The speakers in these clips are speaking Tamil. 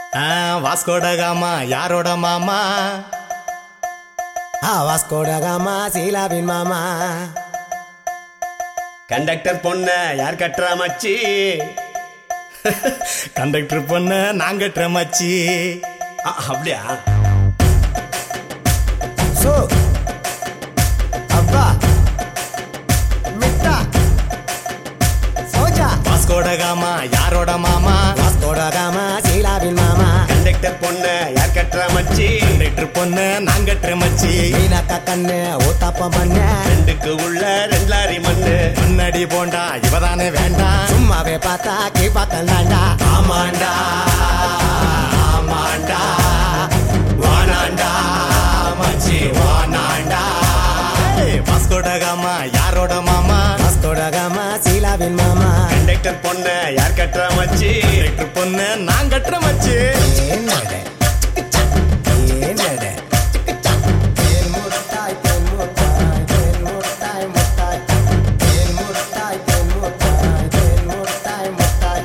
ஆ, வாஸ்கோட காமா யாரோட மாமா ஆ வாஸ்கோட காமா சீலாவின் மாமா கண்டக்டர் பொண்ண யார் கட்டுறா மச்சி கண்டக்டர் பொண்ணு நாங்க மச்சி அ, அப்படியா சோ அப்பா மிட்டா சோஜா வாஸ்கோட காமா யாரோட மாமா வாஸ்கோட காமா சீலாவின் மாமா கண்டக்டர் பொண்ண யார் கட்டுறா மச்சி கண்டக்டர் பொண்ணு நாங்க மச்சி மீனாக்கா கண்ணு ஊத்தாப்பம் பண்ண ரெண்டுக்கு உள்ள ரெண்டு லாரி மண்ணு முன்னாடி போண்டா இவதானே வேண்டாம் சும்மாவே பார்த்தா கீப்பா கண்டாண்டா ஆமாண்டா ஆமாண்டா வானாண்டா மச்சி வானாண்டா ஏய், வாஸ்கோட காமா யாரோட மாமா வாஸ்கோட காமா சீலாவின் மாமா கண்டக்டர் பொண்ண யார் கட்டுறா மச்சி கண்டக்டர் பொண்ணு நாங்க மச்சி என்னட என்னட தேன் முட்டாய் தேன் முட்டாய் தேன் முட்டாய் முட்டாய் தேன் முட்டாய் தேன் முட்டாய் தேன் முட்டாய் முட்டாய்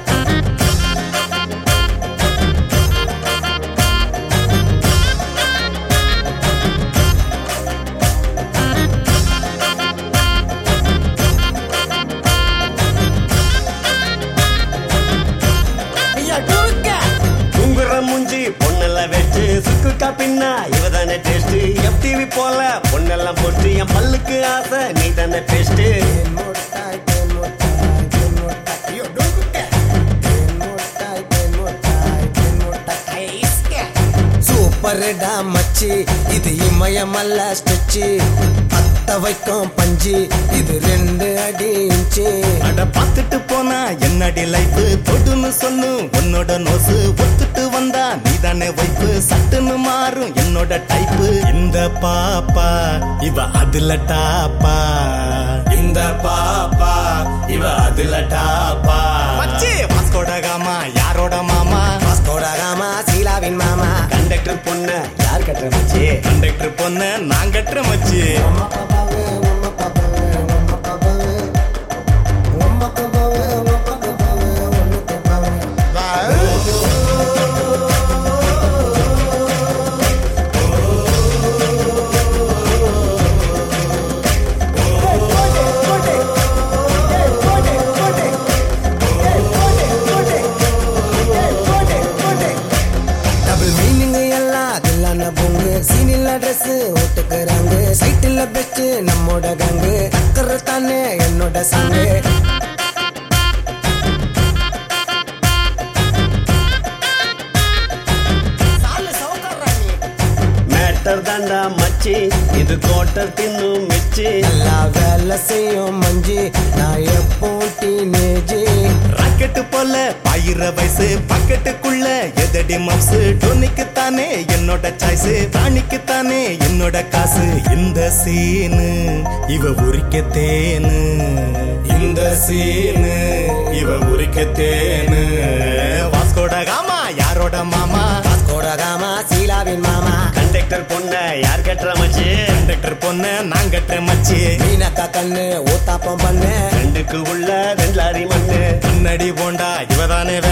ஐயா டூக்க குங்குற மூஞ்சி பொண்ணெல்லாம் வச்சு சுக்குக்கா பின்னா இவதானே டேஸ்ட் எஃப்டிவி போல பொண்ணெல்லாம் போட்டு என் பல்லுக்கு ஆசை நீ தானே பேஸ்ட் தேன் முட்டாய் தேன் முட்டாய் தேன் முட்டாய் ஐயோ டூக்க தேன் முட்டாய் தேன் முட்டாய் தேன் முட்டாய் ஐஸ்க சூப்பர்டா மச்சி இது இமயமல்ல ஸ்டிச்சு பத்த வைக்கும் பஞ்சு இது ரெண்டு அடி இன்ச்சு அட பார்த்துட்டு போனா என்னடி லைஃப் தொடுன்னு சொன்னு உன்னோட நோசு ஒத்துட்டு வந்தா நீதானே வைப்பு சட்டுன்னு மாறும் என்னோட டைப்பு இந்த பாப்பா இவ அதுல டாப்பா இந்த பாப்பா இவ அதுல டாப்பா மச்சி வாஸ்கோட காமா யாரோட மாமா வாஸ்கோட காமா சீலாவின் மாமா கண்டக்டர் பொண்ண யார் கட்டுற மச்சி கண்டக்டர் பொண்ணு நான் கட்டுற மச்சி டபுள் மீனிங் எல்லாம் அதில்லான பொங்கு சீனில் ட்ரெஸ் ஓட்டுக்கிறாங்க சைட்டில் பெஸ்ட் நம்மோட கங்கு டக்கர் தானே என்னோட சாங்கு மேட்டர் தாண்டா மச்சி இது கோட்டர் தின்னும் மிச்சி எல்லா வேலை செய்யும் மஞ்சி நான் எப்போ டீனேஜ் ராக்கெட்டு போல பாயிர வயசு பாக்கெட்டுக்குள்ள எதடி மவுசு டோனிக்கு தானே என்னோட சாய்ஸ் ராணிக்கு தானே என்னோட காசு இந்த சீனு இவ உரிக்க தேனு இந்த சீனு இவ உரிக்க தேனு வாஸ்கோட காமா யாரோட மாமா வாஸ்கோட காமா சீலாவின் மாமா கண்டக்டர் பொண்ண யார் கட்டுற மச்சி கண்டக்டர் பொண்ணு நான் கட்டுற மச்சி மீனக்கா கண்ணு ஊத்தாப்பம் பண்ணு ரெண்டுக்கு உள்ள ரெண்டு லாரி மண்ணு முன்னாடி போண்டா இவதானே